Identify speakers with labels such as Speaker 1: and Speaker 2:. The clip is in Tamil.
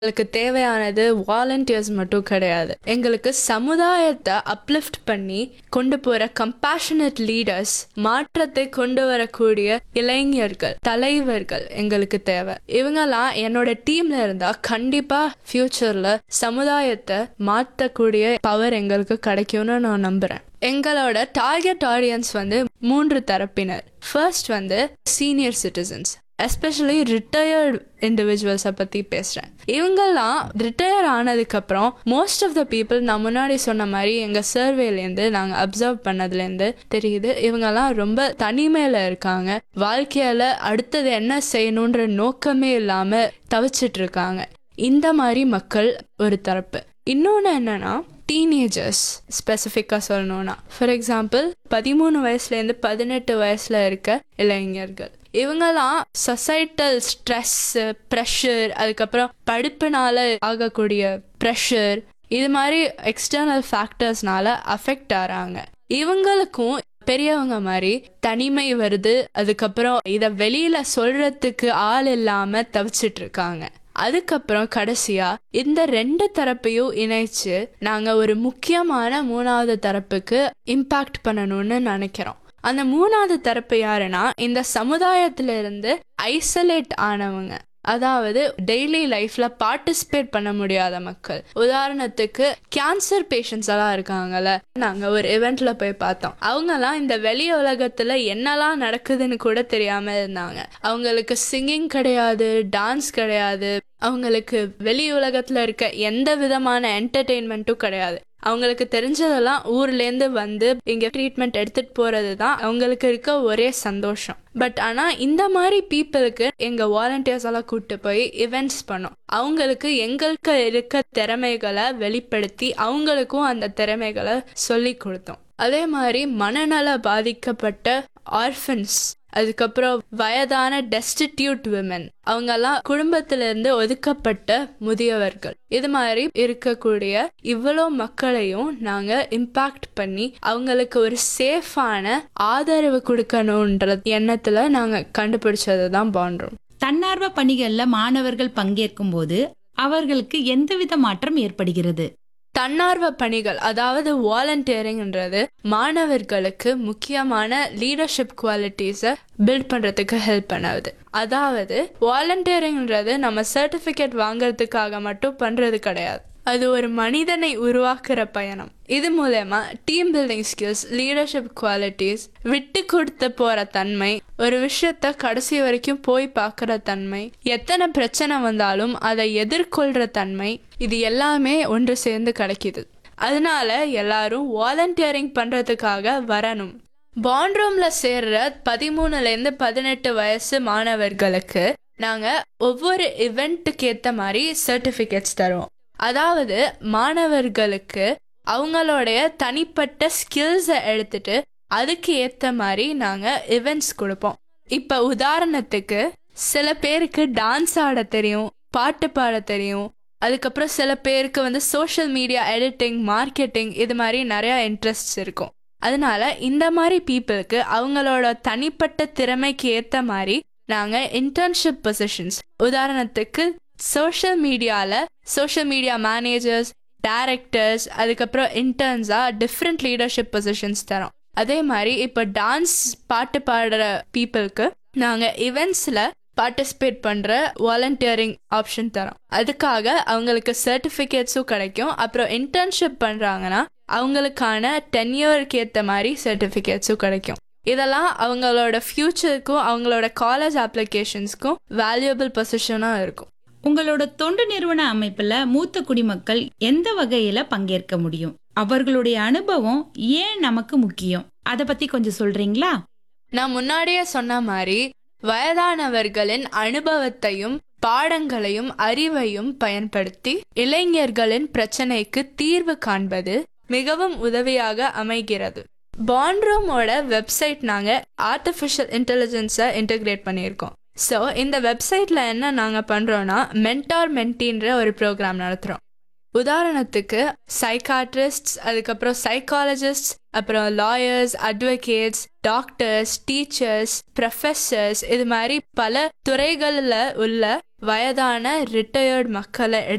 Speaker 1: எங்களுக்கு தேவையானது வாலண்டியர்ஸ் மட்டும் கிடையாது எங்களுக்கு சமுதாயத்தை அப்லிஃப்ட் பண்ணி கொண்டு போற கம்பேஷனட் லீடர்ஸ் மாற்றத்தை கொண்டு வரக்கூடிய இளைஞர்கள் தலைவர்கள் எங்களுக்கு தேவை இவங்கெல்லாம் என்னோட டீம்ல இருந்தா கண்டிப்பா ஃபியூச்சர்ல சமுதாயத்தை மாற்றக்கூடிய பவர் எங்களுக்கு கிடைக்கும்னு நான் நம்புறேன் எங்களோட டார்கெட் ஆடியன்ஸ் வந்து மூன்று தரப்பினர் ஃபர்ஸ்ட் வந்து சீனியர் சிட்டிசன்ஸ் எஸ்பெஷலி ரிட்டையர்ட் இண்டிவிஜுவல்ஸை பற்றி பேசுகிறேன் இவங்கெல்லாம் ரிட்டையர் ஆனதுக்கப்புறம் மோஸ்ட் ஆஃப் த பீப்புள் நான் முன்னாடி சொன்ன மாதிரி எங்கள் சர்வேலேருந்து நாங்கள் அப்சர்வ் பண்ணதுலேருந்து தெரியுது இவங்கெல்லாம் ரொம்ப தனிமையில் இருக்காங்க வாழ்க்கையில் அடுத்தது என்ன செய்யணுன்ற நோக்கமே இல்லாமல் தவிச்சிட்டு இருக்காங்க இந்த மாதிரி மக்கள் ஒரு தரப்பு இன்னொன்று என்னன்னா டீனேஜர்ஸ் ஸ்பெசிஃபிக்காக சொல்லணும்னா ஃபார் எக்ஸாம்பிள் பதிமூணு வயசுலேருந்து பதினெட்டு வயசில் இருக்க இளைஞர்கள் இவங்கெல்லாம் சொசைட்டல் ஸ்ட்ரெஸ் ப்ரெஷர் அதுக்கப்புறம் படிப்புனால ஆகக்கூடிய ப்ரெஷர் இது மாதிரி எக்ஸ்டர்னல் ஃபேக்டர்ஸ்னால அஃபெக்ட் ஆகிறாங்க இவங்களுக்கும் பெரியவங்க மாதிரி தனிமை வருது அதுக்கப்புறம் இதை வெளியில சொல்றதுக்கு ஆள் இல்லாம தவிச்சிட்டு இருக்காங்க அதுக்கப்புறம் கடைசியா இந்த ரெண்டு தரப்பையும் இணைச்சு நாங்க ஒரு முக்கியமான மூணாவது தரப்புக்கு இம்பாக்ட் பண்ணணும்னு நினைக்கிறோம் அந்த மூணாவது தரப்பு யாருன்னா இந்த சமுதாயத்துல இருந்து ஐசோலேட் ஆனவங்க அதாவது டெய்லி லைஃப்ல பார்ட்டிசிபேட் பண்ண முடியாத மக்கள் உதாரணத்துக்கு கேன்சர் பேஷண்ட்ஸ் எல்லாம் இருக்காங்கல்ல நாங்க ஒரு இவெண்ட்ல போய் பார்த்தோம் அவங்கெல்லாம் இந்த வெளி உலகத்துல என்னெல்லாம் நடக்குதுன்னு கூட தெரியாம இருந்தாங்க அவங்களுக்கு சிங்கிங் கிடையாது டான்ஸ் கிடையாது அவங்களுக்கு வெளி உலகத்துல இருக்க எந்த விதமான என்டர்டெயின்மெண்ட்டும் கிடையாது அவங்களுக்கு தெரிஞ்சதெல்லாம் ஊர்லேருந்து வந்து இங்கே ட்ரீட்மெண்ட் எடுத்துகிட்டு போகிறது தான் அவங்களுக்கு இருக்க ஒரே சந்தோஷம் பட் ஆனால் இந்த மாதிரி பீப்புளுக்கு எங்கள் வாலண்டியர்ஸ் எல்லாம் கூப்பிட்டு போய் இவெண்ட்ஸ் பண்ணோம் அவங்களுக்கு எங்களுக்கு இருக்க திறமைகளை வெளிப்படுத்தி அவங்களுக்கும் அந்த திறமைகளை சொல்லி கொடுத்தோம் அதே மாதிரி மனநல பாதிக்கப்பட்ட ஆர்ஃபன்ஸ் அதுக்கப்புறம் வயதான டெஸ்டிடியூட் விமன் அவங்கெல்லாம் குடும்பத்திலிருந்து ஒதுக்கப்பட்ட முதியவர்கள் இது மாதிரி இருக்கக்கூடிய இவ்வளோ மக்களையும் நாங்க இம்பாக்ட் பண்ணி அவங்களுக்கு ஒரு சேஃபான ஆதரவு கொடுக்கணுன்ற எண்ணத்துல நாங்க கண்டுபிடிச்சது தான் பாண்டோம்
Speaker 2: தன்னார்வ பணிகள்ல மாணவர்கள் பங்கேற்கும் போது அவர்களுக்கு எந்தவித மாற்றம் ஏற்படுகிறது
Speaker 1: தன்னார்வ பணிகள் அதாவது வாலண்டியரிங்ன்றது மாணவர்களுக்கு முக்கியமான லீடர்ஷிப் குவாலிட்டிஸை பில்ட் பண்ணுறதுக்கு ஹெல்ப் பண்ணுது அதாவது வாலண்டியரிங்ன்றது நம்ம சர்டிஃபிகேட் வாங்குறதுக்காக மட்டும் பண்ணுறது கிடையாது அது ஒரு மனிதனை உருவாக்குற பயணம் இது மூலயமா team building skills leadership qualities விட்டு கொடுத்து போற தன்மை ஒரு விஷயத்த கடைசி வரைக்கும் போய் பார்க்குற தன்மை எத்தனை பிரச்சனை வந்தாலும் அதை எதிர்கொள்ற தன்மை இது எல்லாமே ஒன்று சேர்ந்து கிடைக்குது அதனால எல்லாரும் வாலண்டியரிங் பண்றதுக்காக வரணும் பாண்ட் ரூம்ல சேர்ற பதிமூணுலேருந்து பதினெட்டு வயசு மாணவர்களுக்கு நாங்க ஒவ்வொரு இவெண்ட்டுக்கு ஏற்ற மாதிரி சர்டிஃபிகேட்ஸ் தருவோம் அதாவது மாணவர்களுக்கு அவங்களுடைய தனிப்பட்ட ஸ்கில்ஸை எடுத்துட்டு அதுக்கு ஏற்ற மாதிரி நாங்கள் இவெண்ட்ஸ் கொடுப்போம் இப்போ உதாரணத்துக்கு சில பேருக்கு டான்ஸ் ஆட தெரியும் பாட்டு பாட தெரியும் அதுக்கப்புறம் சில பேருக்கு வந்து சோஷியல் மீடியா எடிட்டிங் மார்க்கெட்டிங் இது மாதிரி நிறையா இன்ட்ரெஸ்ட்ஸ் இருக்கும் அதனால இந்த மாதிரி பீப்புளுக்கு அவங்களோட தனிப்பட்ட திறமைக்கு ஏற்ற மாதிரி நாங்கள் இன்டர்ன்ஷிப் பொசிஷன்ஸ் உதாரணத்துக்கு சோஷியல் மீடியாவில் சோஷியல் மீடியா மேனேஜர்ஸ் டேரக்டர்ஸ் அதுக்கப்புறம் இன்டர்ன்ஸாக டிஃப்ரெண்ட் லீடர்ஷிப் பொசிஷன்ஸ் தரோம் அதே மாதிரி இப்போ டான்ஸ் பாட்டு பாடுற பீப்புளுக்கு நாங்கள் இவெண்ட்ஸில் பார்ட்டிசிபேட் பண்ணுற வாலண்டியரிங் ஆப்ஷன் தரோம் அதுக்காக அவங்களுக்கு சர்டிஃபிகேட்ஸும் கிடைக்கும் அப்புறம் இன்டர்ன்ஷிப் பண்ணுறாங்கன்னா அவங்களுக்கான டென்யூருக்கு ஏற்ற மாதிரி சர்டிஃபிகேட்ஸும் கிடைக்கும் இதெல்லாம் அவங்களோட ஃப்யூச்சருக்கும் அவங்களோட காலேஜ் அப்ளிகேஷன்ஸ்க்கும் வேல்யூபிள் பொசிஷனாக இருக்கும்
Speaker 2: உங்களோட தொண்டு நிறுவன அமைப்புல மூத்த குடிமக்கள் எந்த வகையில பங்கேற்க முடியும் அவர்களுடைய அனுபவம் ஏன் நமக்கு முக்கியம் அத பத்தி கொஞ்சம் சொல்றீங்களா
Speaker 1: நான் முன்னாடியே சொன்ன மாதிரி வயதானவர்களின் அனுபவத்தையும் பாடங்களையும் அறிவையும் பயன்படுத்தி இளைஞர்களின் பிரச்சனைக்கு தீர்வு காண்பது மிகவும் உதவியாக அமைகிறது பாண்ட்ரூமோட வெப்சைட் நாங்கள் ஆர்டிஃபிஷியல் இன்டெலிஜென்ஸை இன்டகிரேட் பண்ணியிருக்கோம் ஸோ இந்த வெப்சைட்டில் என்ன நாங்கள் பண்ணுறோன்னா மென்டார் மென்டின்ற ஒரு ப்ரோக்ராம் நடத்துகிறோம் உதாரணத்துக்கு சைக்காட்ரிஸ்ட்ஸ் அதுக்கப்புறம் சைக்காலஜிஸ்ட் அப்புறம் lawyers advocates doctors teachers professors இது மாதிரி பல துறைகளில் உள்ள வயதான ரிட்டையர்ட் மக்களை